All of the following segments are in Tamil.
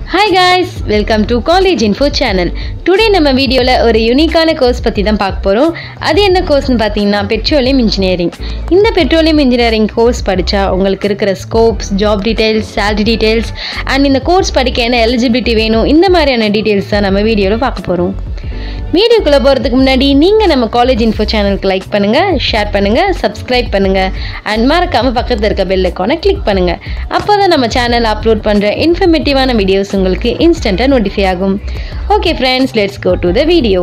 hi guys welcome to college info channel today நம்ம வீடியோவில் ஒரு யூனிக்கான கோர்ஸ் பற்றி தான் பார்க்க போகிறோம் அது என்ன கோர்ஸ்னு பார்த்தீங்கன்னா பெட்ரோலியம் இன்ஜினியரிங் இந்த பெட்ரோலியம் இன்ஜினியரிங் கோர்ஸ் படித்தா உங்களுக்கு இருக்கிற scopes job details salary details and இந்த கோர்ஸ் படிக்க என்ன எலிஜிபிலிட்டி வேணும் இந்த மாதிரியான டீட்டெயில்ஸ் தான் நம்ம வீடியோவில் பார்க்க போகிறோம் வீடியோக்குள்ளே போகிறதுக்கு முன்னாடி நீங்கள் நம்ம காலேஜ் இன்ஃபோ சேனலுக்கு லைக் பண்ணுங்கள் ஷேர் பண்ணுங்கள் சப்ஸ்கிரைப் பண்ணுங்கள் அண்ட் மறக்காமல் பக்கத்தில் இருக்க பெல் ஐக்கானை கிளிக் பண்ணுங்கள் அப்போ தான் நம்ம சேனல் அப்லோட் பண்ணுற இன்ஃபர்மேட்டிவான வீடியோஸ் உங்களுக்கு இன்ஸ்டண்ட்டாக நோட்டிஃபை ஆகும் okay friends let's go to the video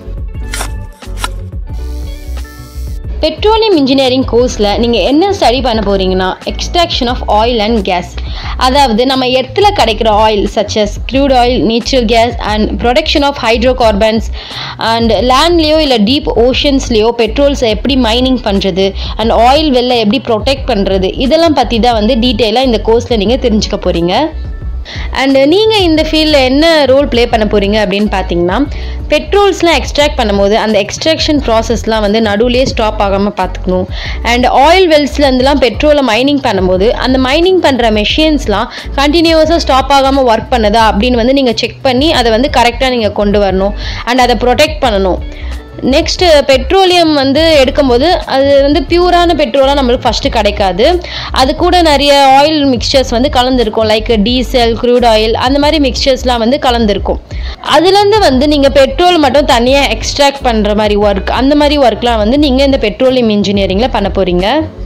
petroleum engineering கோர்ஸில் நீங்கள் என்ன ஸ்டடி பண்ண போகிறீங்கன்னா extraction of oil and gas அதாவது நம்ம எர்த்தில் கிடைக்கிற oil such as crude oil natural gas and production of hydrocarbons and லேண்ட்லேயோ இல்லை டீப் ஓஷன்ஸ்லேயோ பெட்ரோல்ஸை எப்படி மைனிங் பண்ணுறது அண்ட் ஆயில் வெல்ல எப்படி ப்ரொடெக்ட் பண்ணுறது இதெல்லாம் பற்றி தான் வந்து டீட்டெயிலாக இந்த கோர்ஸில் நீங்கள் தெரிஞ்சுக்க போகிறீங்க அண்ட் நீங்கள் இந்த ஃபீல்டில் என்ன ரோல் ப்ளே பண்ண போகிறீங்க அப்படின்னு பார்த்தீங்கன்னா பெட்ரோல்ஸ்லாம் எக்ஸ்ட்ராக்ட் பண்ணும்போது அந்த எக்ஸ்ட்ராக்ஷன் ப்ராசஸ்லாம் வந்து நடுவுலேயே ஸ்டாப் ஆகாமல் பார்த்துக்கணும் அண்ட் ஆயில் வெல்ஸ்லேருந்துலாம் பெட்ரோலை மைனிங் பண்ணும்போது அந்த மைனிங் பண்ணுற மெஷின்ஸ்லாம் கண்டினியூஸாக ஸ்டாப் ஆகாமல் ஒர்க் பண்ணுதா அப்படின்னு வந்து நீங்கள் செக் பண்ணி அதை வந்து கரெக்டாக நீங்கள் கொண்டு வரணும் அண்ட் அதை ப்ரொடெக்ட் பண்ணணும் நெக்ஸ்ட்டு பெட்ரோலியம் வந்து எடுக்கும்போது அது வந்து பியூரான பெட்ரோலாக நம்மளுக்கு ஃபஸ்ட்டு கிடைக்காது அது கூட நிறைய ஆயில் மிக்சர்ஸ் வந்து கலந்துருக்கும் லைக் டீசல் க்ரூட் ஆயில் அந்த மாதிரி மிக்சர்ஸ்லாம் வந்து கலந்துருக்கும் அதுலேருந்து வந்து நீங்கள் பெட்ரோல் மட்டும் தனியாக எக்ஸ்ட்ராக்ட் பண்ணுற மாதிரி ஒர்க் அந்த மாதிரி ஒர்க்லாம் வந்து நீங்கள் இந்த பெட்ரோலியம் இன்ஜினியரிங்கில் பண்ண போகிறீங்க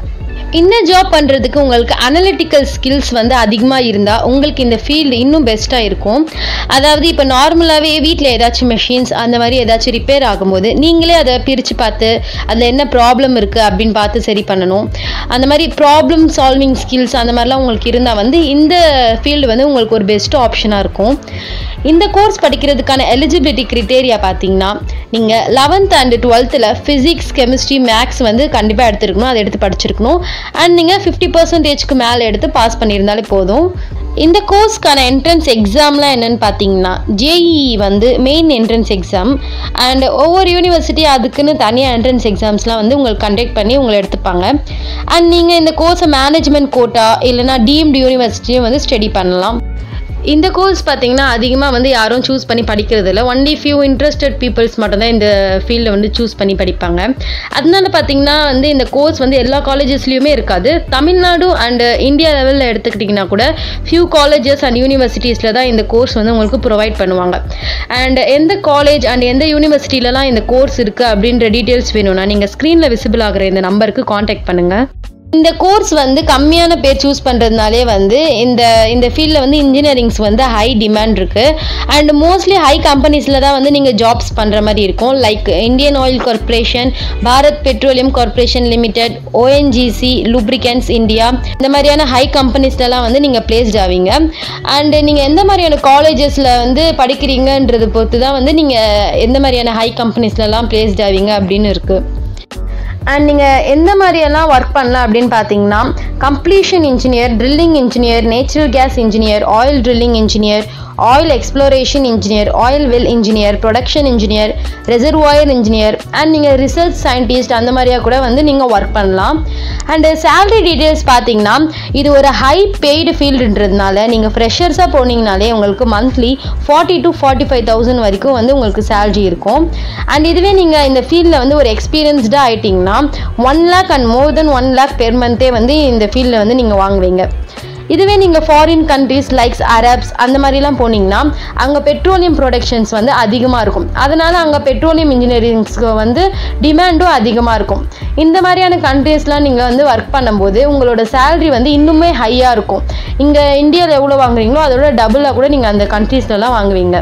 இந்த ஜாப் பண்ணுறதுக்கு உங்களுக்கு அனலிட்டிக்கல் ஸ்கில்ஸ் வந்து அதிகமாக இருந்தால் உங்களுக்கு இந்த ஃபீல்டு இன்னும் பெஸ்ட்டாக இருக்கும் அதாவது இப்போ நார்மலாகவே வீட்டில் ஏதாச்சும் மெஷின்ஸ் அந்த மாதிரி ஏதாச்சும் ரிப்பேர் ஆகும்போது நீங்களே அதை பிரித்து பார்த்து அதில் என்ன ப்ராப்ளம் இருக்குது அப்படின்னு பார்த்து சரி பண்ணணும் அந்த மாதிரி ப்ராப்ளம் சால்விங் ஸ்கில்ஸ் அந்த மாதிரிலாம் உங்களுக்கு இருந்தால் வந்து இந்த ஃபீல்டு வந்து உங்களுக்கு ஒரு பெஸ்ட் ஆப்ஷனாக இருக்கும் இந்த கோர்ஸ் படிக்கிறதுக்கான எலிஜிபிலிட்டி க்ரிட்டேரியா பார்த்தீங்கன்னா நீங்கள் லெவன்த் அண்ட் டுவெல்த்தில் ஃபிசிக்ஸ் கெமிஸ்ட்ரி மேக்ஸ் வந்து கண்டிப்பாக எடுத்துருக்கணும் அதை எடுத்து படிச்சிருக்கணும் அண்ட் நீங்கள் ஃபிஃப்டி பர்சன்டேஜ்க்கு மேலே எடுத்து பாஸ் பண்ணியிருந்தாலே போதும் இந்த கோர்ஸ்க்கான என்ட்ரன்ஸ் எக்ஸாம்லாம் என்னென்னு பார்த்தீங்கன்னா ஜேஇஇ வந்து மெயின் என்ட்ரன்ஸ் எக்ஸாம் அண்ட் ஒவ்வொரு யூனிவர்சிட்டி அதுக்குன்னு தனியாக என்ட்ரன்ஸ் எக்ஸாம்ஸ்லாம் வந்து உங்களுக்கு கண்டக்ட் பண்ணி உங்களை எடுத்துப்பாங்க அண்ட் நீங்கள் இந்த கோர்ஸை மேனேஜ்மெண்ட் கோட்டா இல்லைனா டீம்டு யூனிவர்சிட்டியும் வந்து ஸ்டடி பண்ணலாம் இந்த கோர்ஸ் பார்த்தீங்கன்னா அதிகமாக வந்து யாரும் சூஸ் பண்ணி படிக்கிறது இல்லை ஒன்லி ஃபியூ இன்ட்ரெஸ்டட் பீப்புள்ஸ் மட்டும்தான் இந்த ஃபீல்டில் வந்து சூஸ் பண்ணி படிப்பாங்க அதனால பார்த்தீங்கன்னா வந்து இந்த கோர்ஸ் வந்து எல்லா காலேஜஸ்லேயுமே இருக்காது தமிழ்நாடு அண்ட் இந்தியா லெவலில் எடுத்துக்கிட்டிங்கன்னா கூட ஃபியூ காலேஜஸ் அண்ட் யூனிவர்சிட்டிஸில் தான் இந்த கோர்ஸ் வந்து உங்களுக்கு ப்ரொவைட் பண்ணுவாங்க அண்ட் எந்த காலேஜ் அண்ட் எந்த யூனிவர்சிட்டிலலாம் இந்த கோர்ஸ் இருக்குது அப்படின்ற டீட்டெயில்ஸ் வேணும்னா நீங்கள் ஸ்க்ரீனில் விசிபிள் ஆகிற இந்த நம்பருக்கு காண்டாக்ட் பண்ணுங்கள் இந்த கோர்ஸ் வந்து கம்மியான பேர் சூஸ் பண்ணுறதுனாலே வந்து இந்த இந்த ஃபீல்டில் வந்து இன்ஜினியரிங்ஸ் வந்து ஹை டிமாண்ட் இருக்குது அண்ட் மோஸ்ட்லி ஹை கம்பெனிஸில் தான் வந்து நீங்கள் ஜாப்ஸ் பண்ணுற மாதிரி இருக்கும் like Indian Oil Corporation Bharat Petroleum Corporation Limited ONGC Lubricants India இந்த மாதிரியான ஹை கம்பெனிஸ்லலாம் வந்து நீங்கள் பிளேஸ்ட் ஆவீங்க அண்டு நீங்கள் எந்த மாதிரியான காலேஜஸில் வந்து படிக்கிறீங்கன்றது பொறுத்து தான் வந்து நீங்கள் எந்த மாதிரியான ஹை கம்பெனிஸ்லலாம் பிளேஸ்ட் ஆவீங்க அப்படின்னு இருக்குது அண்ட் நீங்கள் எந்த மாதிரியெல்லாம் ஒர்க் பண்ணலாம் அப்படின்னு பார்த்தீங்கன்னா completion engineer drilling engineer natural gas engineer oil drilling engineer oil exploration engineer oil well engineer production engineer reservoir engineer and நீங்கள் ரிசர்ச் சயின்டிஸ்ட் அந்த மாதிரியா கூட வந்து நீங்கள் ஒர்க் பண்ணலாம் அண்டு சேலரி டீட்டெயில்ஸ் பார்த்தீங்கன்னா இது ஒரு ஹை பெய்டு ஃபீல்டுன்றதுனால நீங்கள் ஃப்ரெஷர்ஸாக போனீங்கனாலே உங்களுக்கு monthly forty two forty five thousand வரைக்கும் வந்து உங்களுக்கு சேலரி இருக்கும் அண்ட் இதுவே நீங்கள் இந்த ஃபீல்டில் வந்து ஒரு எக்ஸ்பீரியன்ஸ்டாக ஆகிட்டிங்கன்னா one lakh and more then one lakh per மந்த்தே வந்து இந்த ஃபீல்டில் வந்து நீங்கள் வாங்குவீங்க இதுவே நீங்கள் ஃபாரின் கண்ட்ரீஸ் லைக்ஸ் அரப்ஸ் அந்த மாதிரிலாம் போனீங்கன்னா அங்கே பெட்ரோலியம் ப்ரொடக்ஷன்ஸ் வந்து அதிகமாக இருக்கும் அதனால் அங்கே பெட்ரோலியம் இன்ஜினியரிங்ஸ்க்கு வந்து டிமாண்டும் அதிகமாக இருக்கும் இந்த மாதிரியான கண்ட்ரீஸ்லாம் நீங்கள் வந்து ஒர்க் பண்ணும்போது உங்களோட சேலரி வந்து இன்னுமே ஹையாக இருக்கும் இங்கே இந்தியாவில் எவ்வளோ வாங்குறீங்களோ அதோட டபுளாக கூட நீங்கள் அந்த கண்ட்ரீஸ்லலாம் வாங்குவீங்க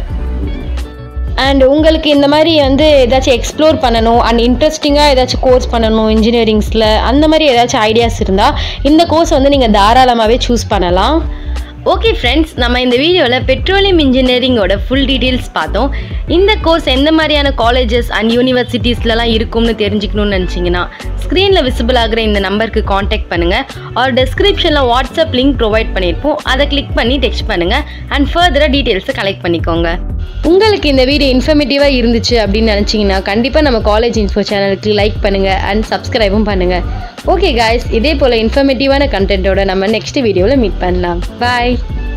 அண்ட் உங்களுக்கு இந்த மாதிரி வந்து ஏதாச்சும் எக்ஸ்ப்ளோர் பண்ணணும் அண்ட் இன்ட்ரெஸ்டிங்காக ஏதாச்சும் கோர்ஸ் பண்ணணும் இன்ஜினியரிங்ஸில் அந்த மாதிரி ஏதாச்சும் ஐடியாஸ் இருந்தால் இந்த கோர்ஸ் வந்து நீங்கள் தாராளமாகவே சூஸ் பண்ணலாம் ஓகே ஃப்ரெண்ட்ஸ் நம்ம இந்த வீடியோவில் பெட்ரோலியம் இன்ஜினியரிங்கோட ஃபுல் டீட்டெயில்ஸ் பார்த்தோம் இந்த கோர்ஸ் எந்த மாதிரியான காலேஜஸ் அண்ட் யூனிவர்சிட்டிஸ்லலாம் இருக்கும்னு தெரிஞ்சுக்கணும்னு நினச்சிங்கன்னா ஸ்க்ரீனில் விசிபிள் ஆகிற இந்த நம்பருக்கு காண்டாக்ட் பண்ணுங்கள் ஆர் டெஸ்கிரிப்ஷனில் வாட்ஸ்அப் லிங்க் ப்ரொவைட் பண்ணியிருப்போம் அதை கிளிக் பண்ணி டெக்ஸ்ட் பண்ணுங்கள் அண்ட் ஃபர்தராக டீட்டெயில்ஸை கலெக்ட் பண்ணிக்கோங்க உங்களுக்கு இந்த வீடியோ இன்ஃபர்மேட்டிவாக இருந்துச்சு அப்படின்னு நினச்சிங்கன்னா கண்டிப்பாக நம்ம காலேஜ் இன்ஃபோ சேனலுக்கு லைக் பண்ணுங்கள் அண்ட் சப்ஸ்கிரைபும் பண்ணுங்கள் ஓகே காய்ஸ் இதே போல் இன்ஃபர்மேட்டிவான கண்டென்ட்டோட நம்ம நெக்ஸ்ட் வீடியோவில் மீட் பண்ணலாம் பாய்